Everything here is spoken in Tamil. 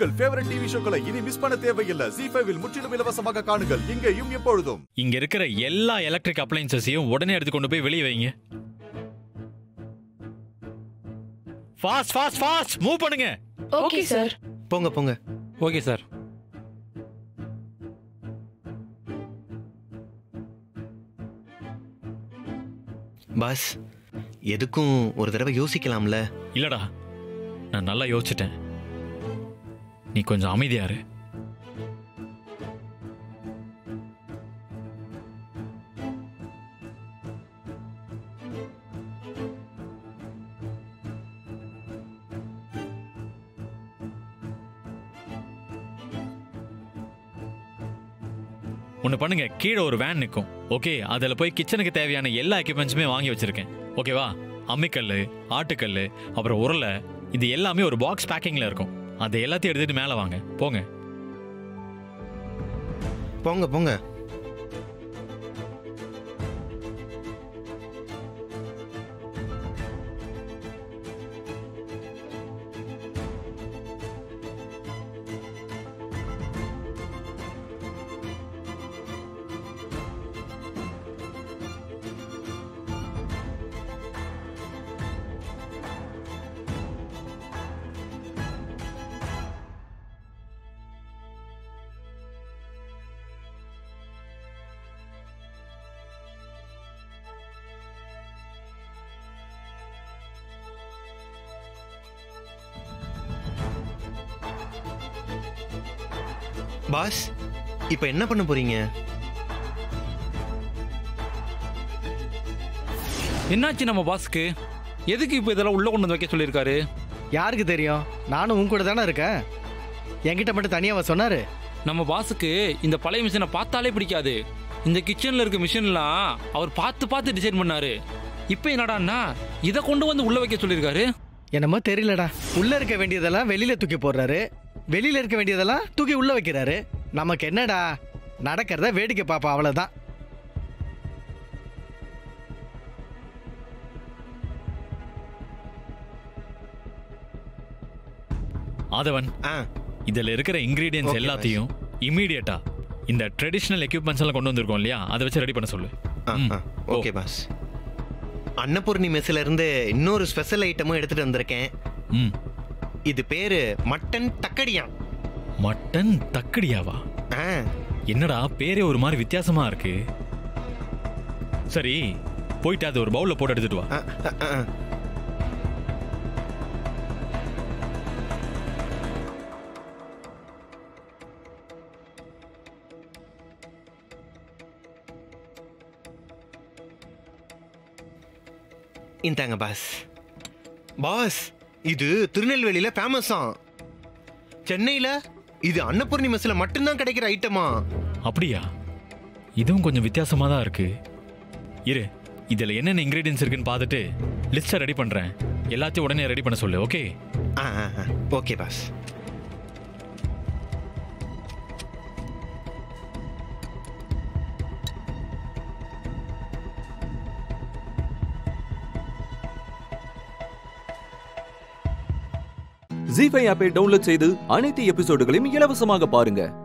உங்கள் ஃபேவரட் டிவி ஷோக்களை இனி மிஸ் பண்ண தேவையில்லை ஜி ஃபைவில் முற்றிலும் இலவசமாக காணுங்கள் இங்கேயும் எப்பொழுதும் இங்க இருக்கிற எல்லா எலக்ட்ரிக் அப்ளைன்சஸையும் உடனே எடுத்து கொண்டு போய் வெளியே வைங்க ஃபாஸ்ட் ஃபாஸ்ட் ஃபாஸ்ட் மூவ் பண்ணுங்க ஓகே சார் போங்க போங்க ஓகே சார் பாஸ் எதுக்கும் ஒரு தடவை யோசிக்கலாம்ல இல்லடா நான் நல்லா யோசிச்சிட்டேன் நீ கொஞ்சம் அமைதியா இரு ஒன்று பண்ணுங்க கீழே ஒரு வேன் நிற்கும் ஓகே அதில் போய் கிச்சனுக்கு தேவையான எல்லா எக்யூப்மெண்ட்ஸுமே வாங்கி வச்சிருக்கேன் ஓகேவா அம்மிக்கல் ஆட்டுக்கல் அப்புறம் உருளை இது எல்லாமே ஒரு பாக்ஸ் பேக்கிங்கில் இருக்கும் அதை எல்லாத்தையும் எடுத்துட்டு மேலே வாங்க போங்க போங்க போங்க பாஸ் இப்போ என்ன பண்ண போறீங்க என்னாச்சு நம்ம பாஸ்க்கு எதுக்கு இப்போ இதெல்லாம் உள்ள கொண்டு வந்து வைக்க சொல்லியிருக்காரு யாருக்கு தெரியும் நானும் உன் கூட தானே இருக்கேன் என்கிட்ட மட்டும் தனியாக அவர் சொன்னாரு நம்ம பாஸுக்கு இந்த பழைய மிஷினை பார்த்தாலே பிடிக்காது இந்த கிச்சன்ல இருக்க மிஷின்லாம் அவர் பார்த்து பார்த்து டிசைன் பண்ணாரு இப்போ என்னடான்னா இதை கொண்டு வந்து உள்ள வைக்க சொல்லியிருக்காரு என்னமோ தெரியலடா உள்ள இருக்க வேண்டியதெல்லாம் வெளியில தூக்கி போடுறாரு வெளியில இருக்க வேண்டியதெல்லாம் தூக்கி உள்ள வைக்கிறாரு நமக்கு என்னடா நடக்கிறத வேடிக்கை பார்ப்போம் அவ்வளவுதான் ஆதவன் ஆ இதில் இருக்கிற இன்கிரீடியன்ஸ் Okay, எல்லாத்தையும் இம்மீடியட்டா இந்த ட்ரெடிஷ்னல் எக்யூப்மெண்ட்ஸ் எல்லாம் கொண்டு வந்திருக்கோம் இல்லையா அதை வச்சு ரெடி பண்ண சொல்லு ஆ ம். ஆ ஓகே பாஸ் அன்னபூர்ணி மெஸ்ல இருந்து இன்னொரு ஸ்பெஷல் ஐட்டமும் எடுத்துட்டு வந்திருக்கேன் ம் இது பேரு மட்டன் தக்கடியான் மட்டன் தக்கடியாவா ஆ என்னடா பேரே ஒரு மாதிரி வித்தியாசமா இருக்கு சரி போயிட்டு அது ஒரு பவுல்ல போட்டு எடுத்துட்டு வா ஆ, ஆ, ஆ. இந்தாங்க பாஸ் பாஸ் இது திருநெல்வேலியில ஃபேமஸாம் சென்னையில இது அன்னபூர்ணி மெஸ்ல மட்டும்தான் கிடைக்கிற ஐட்டமா அப்படியா இதுவும் கொஞ்சம் வித்தியாசமா தான் இருக்கு இரு இதுல என்னென்ன இன்கிரீடியன்ஸ் இருக்குன்னு பார்த்துட்டு லிஸ்ட்டை ரெடி பண்றேன் எல்லாத்தையும் உடனே ரெடி பண்ண சொல்லு ஓகே ஆ ஆ, ஆ. ஓகே பாஸ் ஜி ஃபைவ் ஆப்பை டவுன்லோட் செய்து அனைத்து எபிசோடுகளையும் இலவசமாக பாருங்க